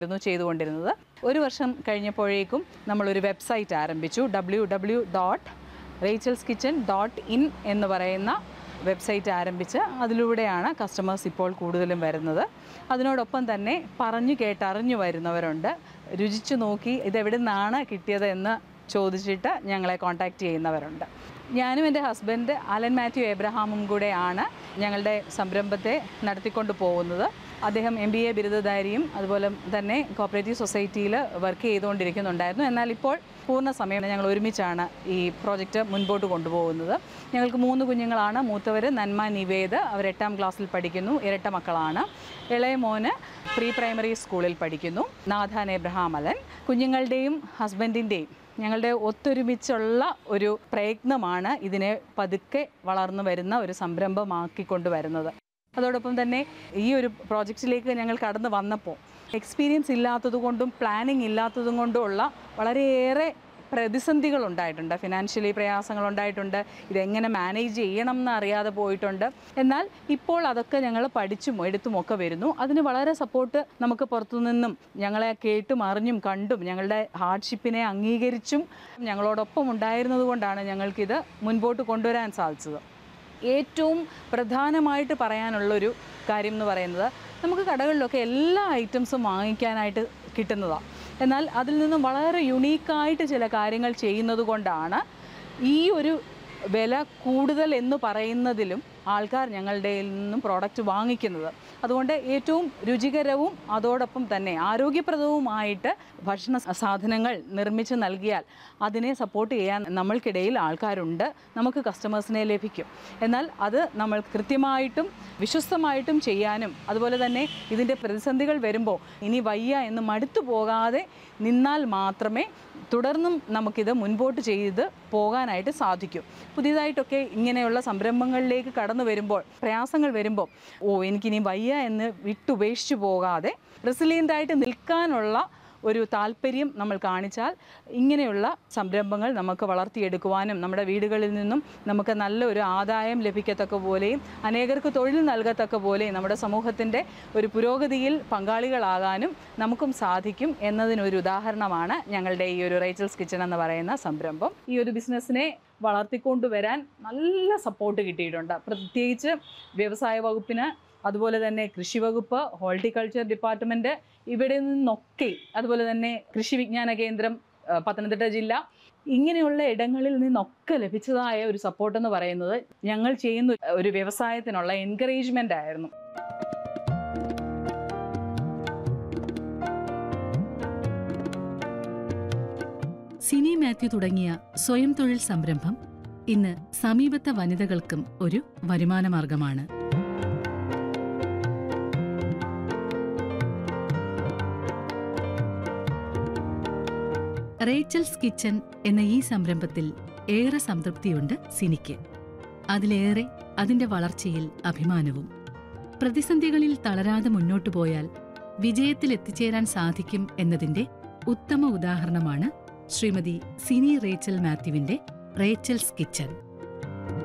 ആയിരുന്നു ചെയ്തുകൊണ്ടിരുന്നത് ഒരു വർഷം കഴിഞ്ഞപ്പോഴേക്കും നമ്മളൊരു വെബ്സൈറ്റ് ആരംഭിച്ചു W W dot Rachel's kitchen dot in എന്ന് പറയുന്ന വെബ്സൈറ്റ് ആരംഭിച്ച് അതിലൂടെയാണ് കസ്റ്റമേഴ്സ് ഇപ്പോൾ കൂടുതലും വരുന്നത് അതിനോടൊപ്പം തന്നെ പറഞ്ഞു കേട്ടറിഞ്ഞു വരുന്നവരുണ്ട് രുചിച്ചു നോക്കി ഇതെവിടെ നിന്നാണ് കിട്ടിയത് എന്ന് ചോദിച്ചിട്ട് ഞങ്ങളെ കോൺടാക്റ്റ് ചെയ്യുന്നവരുണ്ട് ഞാനും എൻ്റെ ഹസ്ബൻഡ് അലൻ മാത്യു എബ്രഹാമും കൂടെയാണ് ഞങ്ങളുടെ സംരംഭത്തെ നടത്തിക്കൊണ്ട് പോകുന്നത് അദ്ദേഹം എം ബി എ ബിരുദധാരിയും അതുപോലെ തന്നെ കോപ്പറേറ്റീവ് സൊസൈറ്റിയിൽ വർക്ക് ചെയ്തുകൊണ്ടിരിക്കുന്നുണ്ടായിരുന്നു എന്നാൽ ഇപ്പോൾ പൂർണ്ണ സമയം ഞങ്ങൾ ഒരുമിച്ചാണ് ഈ പ്രോജക്റ്റ് മുൻപോട്ട് കൊണ്ടുപോകുന്നത് ഞങ്ങൾക്ക് മൂന്ന് കുഞ്ഞുങ്ങളാണ് മൂത്തവർ നന്മ നിവേദ് അവർ എട്ടാം ക്ലാസ്സിൽ പഠിക്കുന്നു ഇരട്ട മക്കളാണ് ഇളയ മോന് പ്രീ പ്രൈമറി സ്കൂളിൽ പഠിക്കുന്നു നാഥാൻ എബ്രഹാം അലൻ കുഞ്ഞുങ്ങളുടെയും ഹസ്ബൻഡിൻ്റെയും ഞങ്ങളുടെ ഒത്തൊരുമിച്ചുള്ള ഒരു പ്രയത്നമാണ് ഇതിനെ പതുക്കെ വളർന്നു വരുന്ന ഒരു സംരംഭമാക്കിക്കൊണ്ട് വരുന്നത് അതോടൊപ്പം തന്നെ ഈ ഒരു പ്രോജക്റ്റിലേക്ക് ഞങ്ങൾ കടന്നു വന്നപ്പോൾ എക്സ്പീരിയൻസ് ഇല്ലാത്തതുകൊണ്ടും പ്ലാനിങ് ഇല്ലാത്തതും കൊണ്ടുമുള്ള വളരെയേറെ പ്രതിസന്ധികൾ ഉണ്ടായിട്ടുണ്ട് ഫിനാൻഷ്യലി പ്രയാസങ്ങൾ ഉണ്ടായിട്ടുണ്ട് ഇതെങ്ങനെ മാനേജ് ചെയ്യണം എന്ന് അറിയാതെ പോയിട്ടുണ്ട് എന്നാൽ ഇപ്പോൾ അതൊക്കെ ഞങ്ങൾ പഠിച്ചും എടുത്തും ഒക്കെ വരുന്നു അതിന് വളരെ സപ്പോർട്ട് നമുക്ക് പുറത്തുനിന്നും ഞങ്ങളെ കേട്ടും അറിഞ്ഞും കണ്ടും ഞങ്ങളുടെ ഹാർഡ്ഷിപ്പിനെ അംഗീകരിച്ചും ഞങ്ങളോടൊപ്പം ഉണ്ടായിരുന്നത് കൊണ്ടാണ് ഞങ്ങൾക്കിത് മുൻപോട്ട് കൊണ്ടുവരാൻ സാധിച്ചത് ഏറ്റവും പ്രധാനമായിട്ട് പറയാനുള്ളൊരു കാര്യം എന്ന് പറയുന്നത് നമുക്ക് കടകളിലൊക്കെ എല്ലാ ഐറ്റംസും വാങ്ങിക്കാനായിട്ട് കിട്ടുന്നതാണ് എന്നാൽ അതിൽ നിന്നും വളരെ യുണീക്കായിട്ട് ചില കാര്യങ്ങൾ ചെയ്യുന്നത് കൊണ്ടാണ് ഈ ഒരു വില കൂടുതൽ എന്ന് പറയുന്നതിലും ആൾക്കാർ ഞങ്ങളുടെ നിന്നും പ്രോഡക്റ്റ് വാങ്ങിക്കുന്നത് അതുകൊണ്ട് ഏറ്റവും രുചികരവും അതോടൊപ്പം തന്നെ ആരോഗ്യപ്രദവുമായിട്ട് ഭക്ഷണ സാധനങ്ങൾ നിർമ്മിച്ച് നൽകിയാൽ അതിനെ സപ്പോർട്ട് ചെയ്യാൻ നമ്മൾക്കിടയിൽ ആൾക്കാരുണ്ട് നമുക്ക് കസ്റ്റമേഴ്സിനെ ലഭിക്കും എന്നാൽ അത് നമ്മൾ കൃത്യമായിട്ടും വിശ്വസ്തമായിട്ടും ചെയ്യാനും അതുപോലെ തന്നെ ഇതിൻ്റെ പ്രതിസന്ധികൾ വരുമ്പോൾ ഇനി വയ്യ എന്ന് മടുത്തു പോകാതെ നിന്നാൽ മാത്രമേ തുടർന്നും നമുക്കിത് മുൻപോട്ട് ചെയ്ത് പോകാനായിട്ട് സാധിക്കും പുതിയതായിട്ടൊക്കെ ഇങ്ങനെയുള്ള സംരംഭങ്ങളിലേക്ക് കടന്നു വരുമ്പോൾ പ്രയാസങ്ങൾ വരുമ്പോൾ ഓ എനിക്കിനി വയ്യ എന്ന് വിട്ടുപേക്ഷിച്ചു പോകാതെ റെസിലിയൻ്റ് ആയിട്ട് നിൽക്കാനുള്ള ഒരു താല്പര്യം നമ്മൾ കാണിച്ചാൽ ഇങ്ങനെയുള്ള സംരംഭങ്ങൾ നമുക്ക് വളർത്തിയെടുക്കുവാനും നമ്മുടെ വീടുകളിൽ നിന്നും നമുക്ക് നല്ലൊരു ആദായം ലഭിക്കത്തക്ക പോലെയും അനേകർക്ക് തൊഴിൽ നൽകത്തക്ക പോലെയും നമ്മുടെ സമൂഹത്തിൻ്റെ ഒരു പുരോഗതിയിൽ പങ്കാളികളാകാനും നമുക്കും സാധിക്കും എന്നതിനൊരു ഉദാഹരണമാണ് ഞങ്ങളുടെ ഈ ഒരു റേച്ചൽസ് കിച്ചൺ എന്ന് പറയുന്ന സംരംഭം ഈ ഒരു ബിസിനസ്സിനെ വളർത്തിക്കൊണ്ടുവരാൻ നല്ല സപ്പോർട്ട് കിട്ടിയിട്ടുണ്ട് പ്രത്യേകിച്ച് വ്യവസായ വകുപ്പിന് അതുപോലെ തന്നെ കൃഷി വകുപ്പ് ഹോർട്ടിക്കൾച്ചർ ഡിപ്പാർട്ട്മെൻറ്റ് ഇവിടെ നിന്നൊക്കെ അതുപോലെ തന്നെ കൃഷി വിജ്ഞാന കേന്ദ്രം ആ, പത്തനംതിട്ട ജില്ല ഇങ്ങനെയുള്ള ഇടങ്ങളിൽ നിന്നൊക്കെ ലഭിച്ചതായ ഒരു സപ്പോർട്ട് എന്ന് പറയുന്നത് ഞങ്ങൾ ചെയ്യുന്ന ഒരു വ്യവസായത്തിനുള്ള എൻകറേജ്മെൻ്റ് ആയിരുന്നു സിനി മാത്യു തുടങ്ങിയ സ്വയം തൊഴിൽ സംരംഭം ഇന്ന് സമീപത്തെ വനിതകൾക്കും ഒരു വരുമാനമാർഗമാണ് റേച്ചൽസ് കിച്ചൺ എന്ന ഈ സംരംഭത്തിൽ ഏറെ സംതൃപ്തിയുണ്ട് സിനിക്ക് അതിലേറെ അതിന്റെ വളർച്ചയിൽ അഭിമാനവും പ്രതിസന്ധികളിൽ തളരാതെ മുന്നോട്ടു പോയാൽ വിജയത്തിൽ എത്തിച്ചേരാൻ സാധിക്കും എന്നതിന്റെ ഉത്തമ ഉദാഹരണമാണ് ശ്രീമതി സിനി റേച്ചൽ മാത്യുവിന്റെ റേച്ചൽസ് കിച്ചൺ